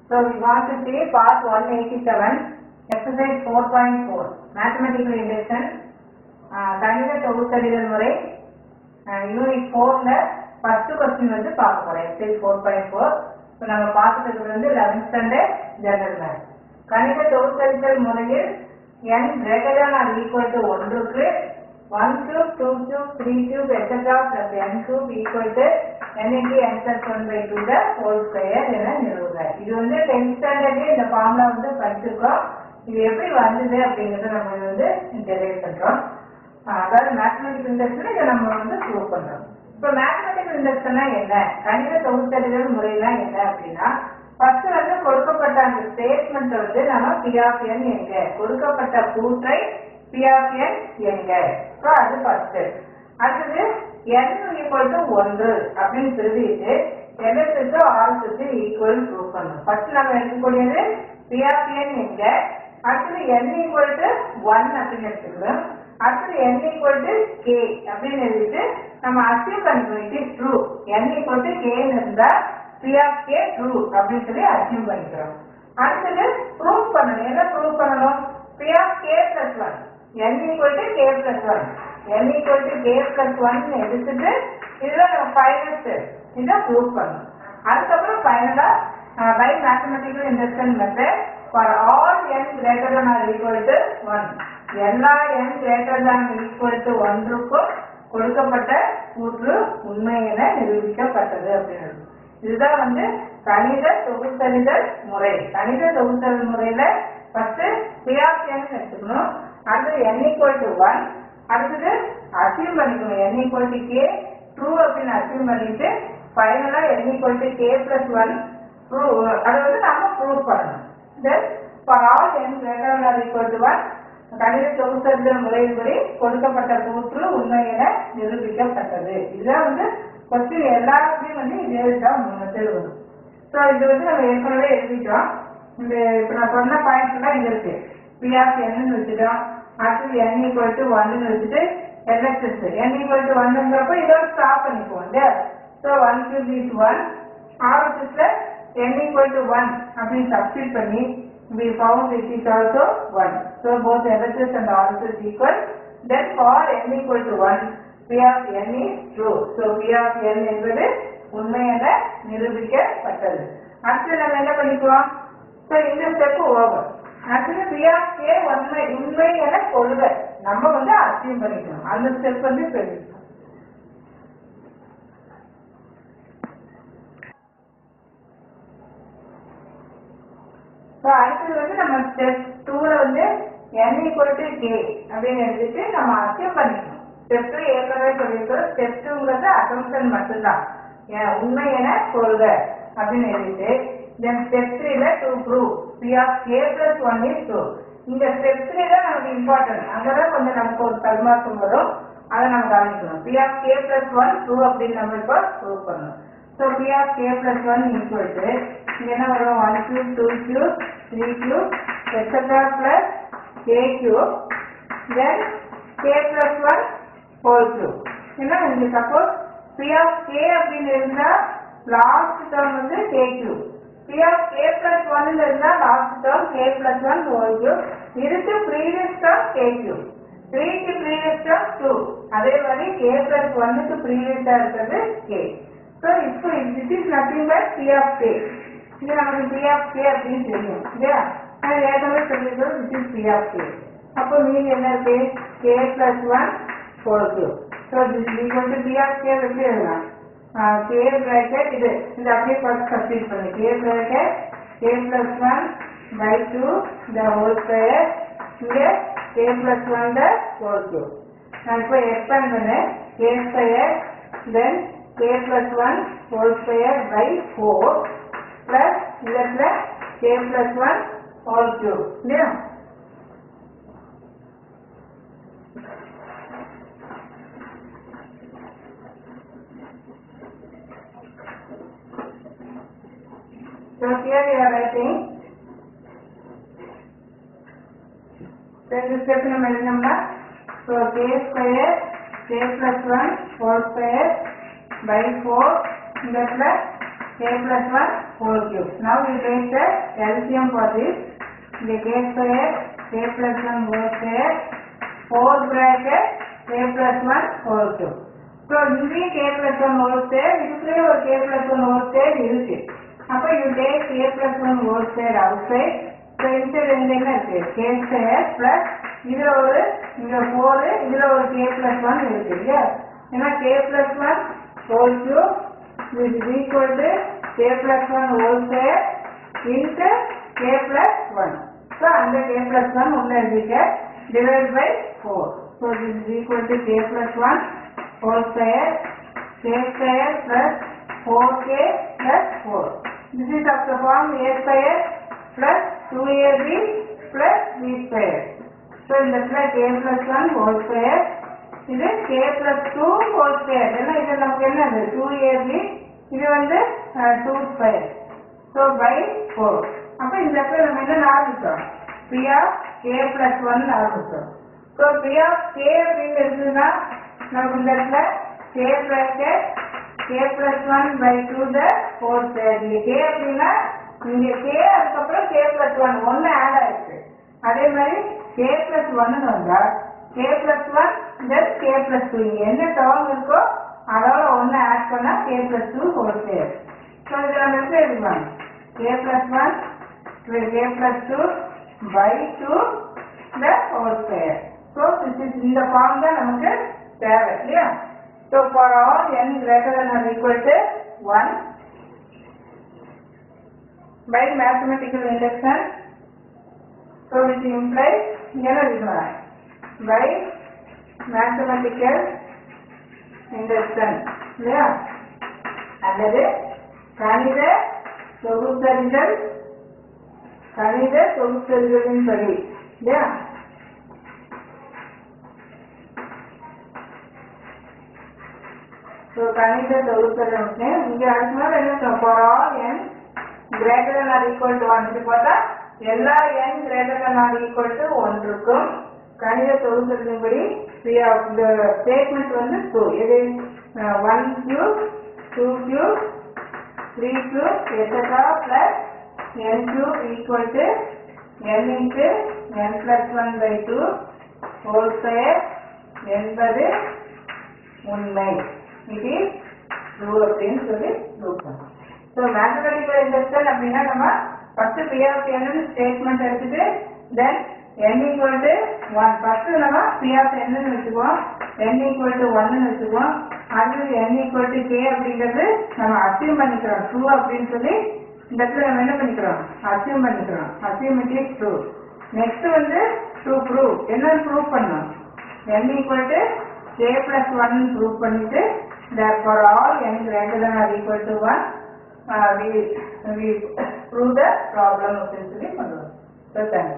So we want to see part 187, exercise 4.4, mathematical induction, uh, கணித தொகுத்தறிதல் முறை unit ஃபோர்ல first question வந்து பார்க்க போறோம் எக்ஸைஸ் ஃபோர் பாயிண்ட் ஃபோர் இப்போ நம்ம பார்த்துட்டு வந்து லெவன்த் ஸ்டாண்டர்ட் ஜெனரல் மேத் கணித தொகுத்தறிதல் முறையில் n greater than or equal to ஒன்றுக்கு one cube two cube three cube etcetera plus n cube equal to n into n plus one by two the whole square என நிறுவுக இது வந்து tenth ஸ்டாண்டர்ட்லேயே இந்த formula வந்து படிச்சிருக்கோம் இது எப்படி வந்தது அப்படிங்கறத நம்ம வந்து டெரைவ் பண்றோம் ஆஹ் அதாவது மேத்தமெட்டிக்கல் இண்டக்ஷன் இதை நம்ம வந்து ப்ரூவ் பண்றோம் இப்போ மேத்தமெட்டிக்கல் இண்டக்ஷன்னா என்ன கணித தொகுத்தறிதல் முறையெல்லாம் என்ன அப்படின்னா ஃபர்ஸ்ட் வந்து கொடுக்கப்பட்ட அந்த ஸ்டேட்மெண்ட் வந்து நம்ம பி ஆஃப் என் எங்க கொடுக்கப்பட்ட கூற்றை பி ஆஃப் என் எங்க ஸோ அது ஃபர்ஸ்ட் அடுத்தது n ஈக்குவல் டு ஒன்று அப்படின்னு சொல்லிட்டு எல்எஸ்க்கு ஆர்எஸ்க்கு ஈக்குவல் ப்ரூவ் பண்ணணும் ஃபர்ஸ்ட் நம்ம எடுக்கக்கூடியது பி ஆஃப் என் எங்க அடுத்தது n ஈக்குவல் டு ஒன் அப்படின்னு எடுத்துக்கணும் அடுத்தது n ஈக்குவல் டு கே அப்படின்னு எழுதிட்டு நம்ம அசியூம் பண்ணிக்கணும் it is true n equal to கேன்னு இருந்தா பி ஆஃப் கே ட்ரூ அப்படின்னு சொல்லி அசியூம் பண்ணிக்கிறோம் அடுத்தது ப்ரூவ் பண்ணணும் என்ன ப்ரூவ் பண்ணணும் P of k plus one n equal to k plus one n equal to k plus one எடுத்துட்டு இதுல நம்ம ஃபைனல் இதை ப்ரூவ் பண்ணணும் அதுக்கப்புறம் ஃபைனலா by mathematical induction method for all n greater than or equal to one எல்லா n greater than equal to ஒன்றுக்கும் கொடுக்கப்பட்ட கூற்று உண்மை என நிரூபிக்கப்பட்டது அப்படின்னு இதுதான் வந்து கணித தொகுத்தறிதல் முறை கணித தொகுத்தறிதல் முறையில ஃபர்ஸ்ட் பிஆர்சிஎன் எடுத்துக்கணும் அடுத்தது n ஈக்குவல் டு ஒன் அடுத்தது அசியூம் பண்ணிக்கணும் n equal to k true அப்படின்னு அசியூம் பண்ணிட்டு ஃபைனலா n equal to k plus one prove அதை வந்து நம்ம ப்ரூவ் பண்ணணும் then for all n greater or equal to one கணித தொகுத்தறிதல் முறையின்படி கொடுக்கப்பட்ட கூற்று உண்மை என நிரூபிக்கப்பட்டது இதுதான் வந்து கொஸ்டின் எல்லாத்துலயும் வந்து இதே தான் மெத்தட் வரும் ஸோ இது வந்து நம்ம ஏற்கனவே எழுதிட்டோம் இந்த இப்போ நான் சொன்ன பாயிண்ட்ஸ் எல்லாம் இங்க இருக்கு பி ஆஃப் என்னன்னு வச்சுட்டோம் அடுத்தது என் ஈக்குவல் டு ஒன்னு வச்சுட்டு எல்எஸ்எஸ் என் ஈக்குவல் டு ஒன்னுங்கிறப்ப இதோட ஸ்டாப் பண்ணிக்குவோம் இல்லையா so one cube is one ஆர்எஸ்எஸ்ல என் ஈக்குவல் டு ஒன் அப்படின்னு சப்ஸ்டிட் பண்ணி we found it is also 1. So both LHS and RHS equal. Then for n equal to 1, P of n is true. So P of n என்பது உண்மை என நிரூபிக்கப்பட்டது அடுத்து நம்ம என்ன பண்ணிக்குவோம் ஸோ இந்த ஸ்டெப் ஓவர் அடுத்தது P of k உண்மை உண்மை என கொள்க நம்ம வந்து அசியம் பண்ணிக்கணும் அந்த ஸ்டெப் வந்து சொல்லிக்கணும் ஸோ அடுத்தது வந்து நம்ம ஸ்டெப் டூவில் வந்து n ஈக்குவல் டு கே அப்படின்னு எடுத்துட்டு நம்ம அசியம் பண்ணிக்கணும் ஸ்டெப் டூ ஏற்கனவே சொல்லியிருக்கிறோம் ஸ்டெப் டூங்கிறது அசம்ஷன் மட்டும்தான் ஏன் உண்மை என கொள்க அப்படின்னு எழுதிட்டு தென் ஸ்டெப் த்ரீல to prove P of k plus one is true இந்த ஸ்டெப் த்ரீ தான் நமக்கு இம்பார்ட்டன்ட் அங்கதான் கொஞ்சம் நமக்கு ஒரு தன்மாற்றம் வரும் அதை நம்ம கவனிக்கணும் P of k plus one true அப்படின்னு நம்ம இப்போ ப்ரூவ் பண்ணணும் so P of k plus one equal to இங்க என்ன வரும் one cube two cube three cube etcetera plus k cube then k plus one whole cube ஏன்னா இங்க suppose P of k அப்படின்னு இருந்தா லாஸ்ட் டேர்ம் வந்து k cube P of k plus ஒன்ல இருந்தா last term k plus one whole cube இதுக்கு previous term k cube த்ரீக்கு previous term too அதே மாதிரி கே பிளஸ் ஒன்னுக்கு ப்ரீவியஸா இருக்கிறது கே ஸோ இப்போ this is nothing but P of K. இது நமக்கு P of K அப்படின்னு தெரியும் இல்லையா அது ஏற்கனவே சொல்லியிருக்கோம் this is P of K. அப்போ மீதி என்ன இருக்கு K plus 1 whole cube. So this is equal to P of K வச்சு எழுதலாம் K bracket இது இந்த அப்படியே first substitute பண்ணு K bracket K plus 1 by 2 the whole square இங்க K plus 1 the whole cube. நான் இப்போ expand பண்ணேன் K square then k plus 1 whole square by 4 plus இதுல k plus 1 whole cube இல்லையா So here you are writing ரெண்டு step நம்ம எழுதினோம்னா so k square k plus one whole square by four இந்த இடத்துல k k plus 1 whole cube. Now we take the LCM for this. The k square, k plus 1 whole square, 4 bracket, k plus 1 whole cube. So, இங்கேயும் k plus 1 whole square, இதுக்குள்ளேயும் ஒரு k plus 1 whole square இருக்கு. அப்ப you take k plus 1 whole square outside. So, inside ரெண்டு என்ன இருக்கு? k square plus இதுல ஒரு இங்க 4 இதுல ஒரு k plus 1 இருக்கு இல்லையா? ஏன்னா k plus 1 whole cube which is equal to k plus 1 whole square into k plus 1. So, அந்த k plus 1 உள்ள எழுதிக்க divided by 4. So, this is equal to k plus 1 whole square k square plus 4k plus 4. This is of the form a square plus 2ab plus b square. So, இந்த இடத்துல k plus 1 whole square இது k plus 2 whole square ஏன்னா இது நமக்கு என்னது 2ab இது வந்து 2 square so by 4 அப்ப இந்த இடத்துல நம்ம என்ன ஆரம்பிச்சோம் p of k plus 1 ஆரம்பிச்சோம் so p of k அப்படின்னு இருந்ததுன்னா நமக்கு இந்த இடத்துல k bracket k plus 1 by 2 the whole square இங்க k அப்படின்னா இங்க k அதுக்கப்புறம் k plus 1 ஒன்னு ஆட் ஆயிருக்கு அதே மாதிரி k plus 1 வந்தா k plus 1 then k plus 2 இங்க என்ன டேர்ம் இருக்கோ அதோட ஒன்னு ஆட் பண்ணா k plus 2 whole square so இதை நம்ம எப்படி எழுதுவோம் k plus 1 k plus 2 by 2 the whole square so this is இந்த ஃபார்ம் தான் நமக்கு தேவை இல்லையா so for all n greater than or equal to 1 by mathematical induction so which implies என்ன எழுதலாம் by mathematical induction இல்லையா அல்லது கணித தொகுத்தறிதல் கணித தொகுத்தறிதலின் படி இல்லையா ஸோ கணித தொகுத்தறிதல் இங்க அதுக்கு மேல என்ன சொல்ல போறோம் n greater than or equal to 1 இது பார்த்தா எல்லா n greater than or equal to 1 இருக்கும் கணித தொகுத்தறிதலின்படி we have the statement வந்து 2 இது 1 cube 2 cube 3 cube etc plus n cube equal to n into n plus 1 by 2 whole square என்பது உண்மை இது ட்ரூ அப்படின்னு சொல்லி ப்ரூவ் பண்ணோம் ஸோ மேத்தமெட்டிக்கல் இண்டஸ்ட்ரியல் அப்படின்னா நம்ம ஃபர்ஸ்ட் பி ஆஃப் என்னன்னு ஸ்டேட்மெண்ட் எடுத்துட்டு then n equal to one first நம்ம பி ஆஃப் என்னன்னு வச்சுக்குவோம் n ஈக்குவல் டு ஒன்னு வச்சுக்குவோம் அது n ஈக்குவல் டு கே அப்படிங்கிறது நம்ம அசியூம் பண்ணிக்கிறோம் ட்ரூ அப்படின்னு சொல்லி இந்த இடத்துல நம்ம என்ன பண்ணிக்கிறோம் அசியூம் பண்ணிக்கிறோம் assume it is true next வந்து டு ப்ரூவ் என்ன ப்ரூவ் பண்ணணும் n equal to k plus one prove பண்ணிட்டு therefore all n greater than or equal to 1 uh, we we prove the problem அப்படின்னு சொல்லி பண்ணுவோம் so thank you